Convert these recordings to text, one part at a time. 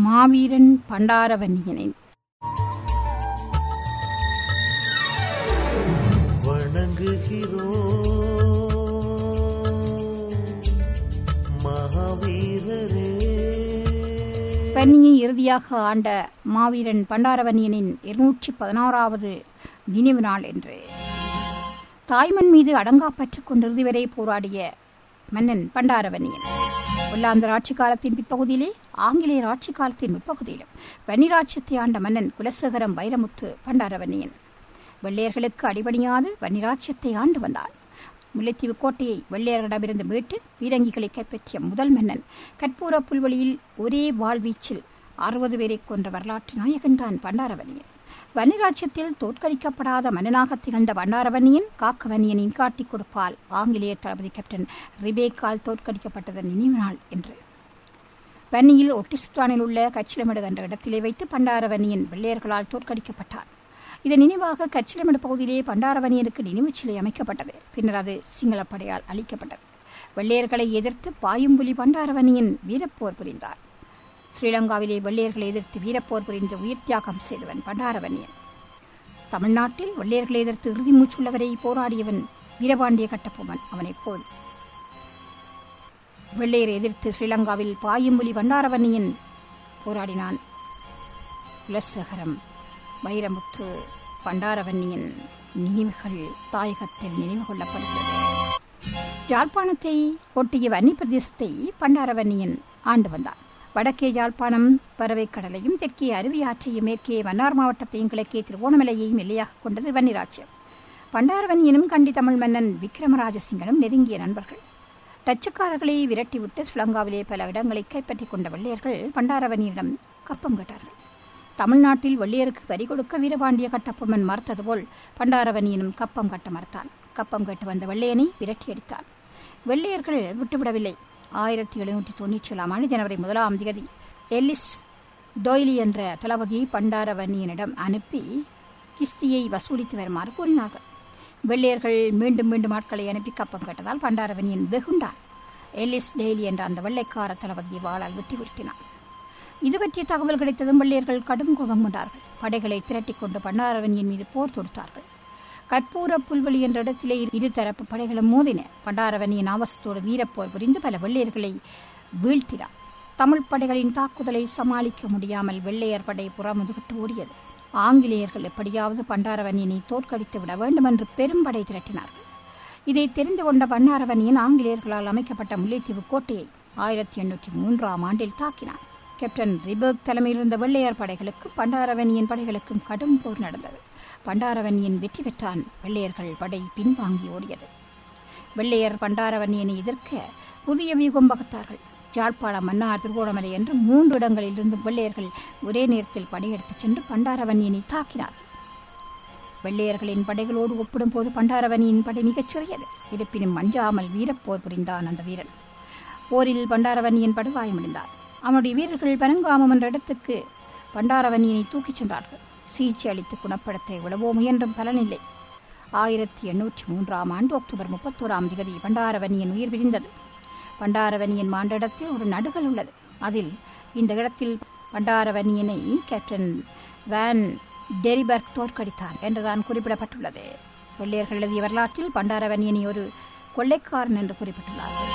மாவீரன் பண்டாரவன்னியனின் வணங்குகிறோம் மகாவீரரே வன்னியை இறுதியாக ஆண்ட மாவீரன் பண்டாரவன்னியனின் இருநூற்றி பதினாறாவது நினைவு நாள் என்று தாய்மண் மீது அடங்காப்பற்றுக் கொண்டு இறுதி வரை போராடிய மன்னன் பண்டாரவன்னியன் ஒல்லாந்தர் ஆட்சி காலத்தின் பிற்பகுதியிலே ஆங்கிலேயர் ஆட்சி காலத்தின் முற்பகுதியிலும் வன்னிராட்சியத்தை ஆண்ட மன்னன் குலசேகரம் வைரமுத்து பண்டாரவன்னியன் வெள்ளையர்களுக்கு அடிபணியாது வன்னிராட்சியத்தை ஆண்டு வந்தான் முல்லைத்தீவு கோட்டையை வெள்ளையர்களிடமிருந்து மீட்டு பீரங்கிகளை கைப்பற்றிய முதல் மன்னன் கற்பூர புல்வெளியில் ஒரே வாழ்வீச்சில் அறுபது பேரை கொன்ற வரலாற்று நாயகன்தான் பண்டாரவன்னியன் வன்னிராட்சியத்தில் தோற்கடிக்கப்படாத மன்னனாக திகழ்ந்த பண்டாரவன்னியன் காக்கவன்னியனின் காட்டிக் கொடுப்பால் ஆங்கிலேய தளபதி கேப்டன் ரிபேக்கால் தோற்கடிக்கப்பட்டதன் நினைவு நாள் என்று வன்னியில் ஒட்டிசுற்றானில் உள்ள கச்சிலமடு என்ற இடத்திலே வைத்து பண்டாரவன்னியன் வெள்ளையர்களால் தோற்கடிக்கப்பட்டார் இதன் நினைவாக கச்சிலமடு பகுதியிலே பண்டாரவன்னியனுக்கு நினைவுச் சிலை அமைக்கப்பட்டது பின்னர் அது சிங்களப் படையால் அழிக்கப்பட்டது வெள்ளையர்களை எதிர்த்து பாயும்புலி பண்டாரவன்னியன் வீரப்போர் புரிந்தார் ஸ்ரீலங்காவிலே வெள்ளையர்களை எதிர்த்து வீரப்போர் புரிந்து உயிர் தியாகம் செய்தவன் பண்டாரவன்னியன் தமிழ்நாட்டில் வெள்ளையர்களை எதிர்த்து இறுதி மூச்சுள்ளவரை போராடியவன் வீரபாண்டிய கட்டபொம்மன் அவனைப் போல் வெள்ளையரை எதிர்த்து ஸ்ரீலங்காவில் பாயும்புலி பண்டாரவன்னியன் போராடினான் குலசேகரம் வைரமுத்து பண்டாரவன்னியன் நினைவுகள் தாயகத்தில் நினைவு கொள்ளப்படுகிறது யாழ்ப்பாணத்தை ஒட்டிய வன்னி பிரதேசத்தை பண்டாரவன்னியன் ஆண்டு வந்தார் வடக்கே யாழ்ப்பாணம் பறவைக்கடலையும் தெற்கே அருவி ஆற்றையும் மேற்கே மன்னார் மாவட்டத்தையும் கிழக்கே திருவோணமலையையும் எல்லையாக கொண்டது வன்னிராஜ்யம் பண்டாரவன்னியனும் கண்டி தமிழ் மன்னன் விக்ரமராஜசிங்கனும் நெருங்கிய நண்பர்கள் டச்சுக்காரர்களை விரட்டிவிட்டு ஸ்ரீலங்காவிலே பல இடங்களை கைப்பற்றிக் கொண்ட வெள்ளையர்கள் பண்டாரவன்னியிடம் கப்பம் கேட்டார்கள் தமிழ்நாட்டில் வெள்ளையருக்கு வரி கொடுக்க வீரபாண்டிய கட்டபொம்மன் மறுத்தது போல் பண்டாரவன்னியனும் கப்பம் கட்ட மறுத்தான் கப்பம் கட்டு வந்த வெள்ளையனை விரட்டியடித்தான் வெள்ளையர்கள் விட்டுவிடவில்லை ஆயிரத்தி எழுநூற்றி தொண்ணூற்றி ஏழாம் ஆண்டு ஜனவரி முதலாம் தேதி எல்லிஸ் டொய்லி என்ற தளபதியை பண்டாரவன்னியனிடம் அனுப்பி கிஸ்தியை வசூலித்து வருமாறு கூறினார்கள் வெள்ளையர்கள் மீண்டும் மீண்டும் ஆட்களை அனுப்பி கப்பம் கேட்டதால் பண்டாரவன்னியன் வெகுண்டான் எல்லிஸ் டெய்லி என்ற அந்த வெள்ளைக்கார தளபதியை வாளால் வெட்டி வீழ்த்தினான் இது பற்றிய தகவல் கிடைத்ததும் வெள்ளையர்கள் கடும் கோபம் கொண்டார்கள் படைகளை திரட்டிக் கொண்டு பண்டாரவன்னியன் மீது போர் தொடுத்தார்கள் கற்பூர புல்வெளி என்ற இடத்திலே இருதரப்பு படைகளும் மோதின பண்டாரவன்னியன் ஆவசத்தோடு வீரப்போர் புரிந்து பல வெள்ளையர்களை வீழ்த்தினார் தமிழ் படைகளின் தாக்குதலை சமாளிக்க முடியாமல் வெள்ளையர் படை புறமுதுகிட்டு ஓடியது ஆங்கிலேயர்கள் எப்படியாவது பண்டாரவன்னியனை தோற்கடித்து விட வேண்டும் என்று பெரும்படை திரட்டினார்கள் இதை தெரிந்து கொண்ட பண்டாரவன்னியன் ஆங்கிலேயர்களால் அமைக்கப்பட்ட முல்லைத்தீவு கோட்டையை ஆயிரத்தி எண்ணூற்றி மூன்றாம் ஆண்டில் தாக்கினார் கேப்டன் ரிபர்க் தலைமையில் இருந்த வெள்ளையர் படைகளுக்கும் பண்டாரவன்னியன் படைகளுக்கும் கடும் போர் நடந்தது பண்டாரவன்னியன் வெற்றி பெற்றான் வெள்ளையர்கள் படை பின்வாங்கி ஓடியது வெள்ளையர் பண்டாரவன்னியனை எதிர்க்க புதிய வியூகம் வகுத்தார்கள் யாழ்ப்பாணம் மன்னார் திருகோணமலை என்று மூன்று இடங்களில் இருந்து வெள்ளையர்கள் ஒரே நேரத்தில் படையெடுத்துச் சென்று பண்டாரவன்னியனை தாக்கினார்கள் வெள்ளையர்களின் படைகளோடு ஒப்பிடும்போது பண்டாரவன்னியின் படை மிகச் சிறியது இருப்பினும் மஞ்சாமல் வீரப்போர் புரிந்தான் அந்த வீரன் போரில் பண்டாரவன்னியன் படுகாயமடைந்தார் அவனுடைய வீரர்கள் பனங்காமம் என்ற இடத்துக்கு பண்டாரவன்னியனை தூக்கிச் சென்றார்கள் சிகிச்சை அளித்து குணப்படுத்த எவ்வளவோ முயன்றும் பலனில்லை ஆயிரத்தி எண்ணூற்றி மூன்றாம் ஆண்டு அக்டோபர் முப்பத்தோராம் தேதி பண்டாரவன்னியன் உயிர் பிரிந்தது பண்டாரவன்னியன் மாண்ட இடத்தில் ஒரு நடுகள் உள்ளது அதில் இந்த இடத்தில் பண்டாரவன்னியனை கேப்டன் வேன் டெரிபர்க் தோற்கடித்தார் என்றுதான் குறிப்பிடப்பட்டுள்ளது வெள்ளையர்கள் எழுதிய வரலாற்றில் பண்டாரவன்னியனை ஒரு கொள்ளைக்காரன் என்று குறிப்பிட்டுள்ளார்கள்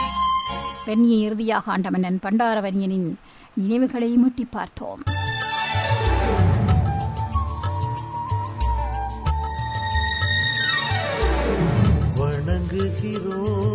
பெண்ணியை இறுதியாக ஆண்ட மன்னன் பண்டாரவன்யனின் நினைவுகளை மீட்டி பார்த்தோம் வணங்குகிறோம்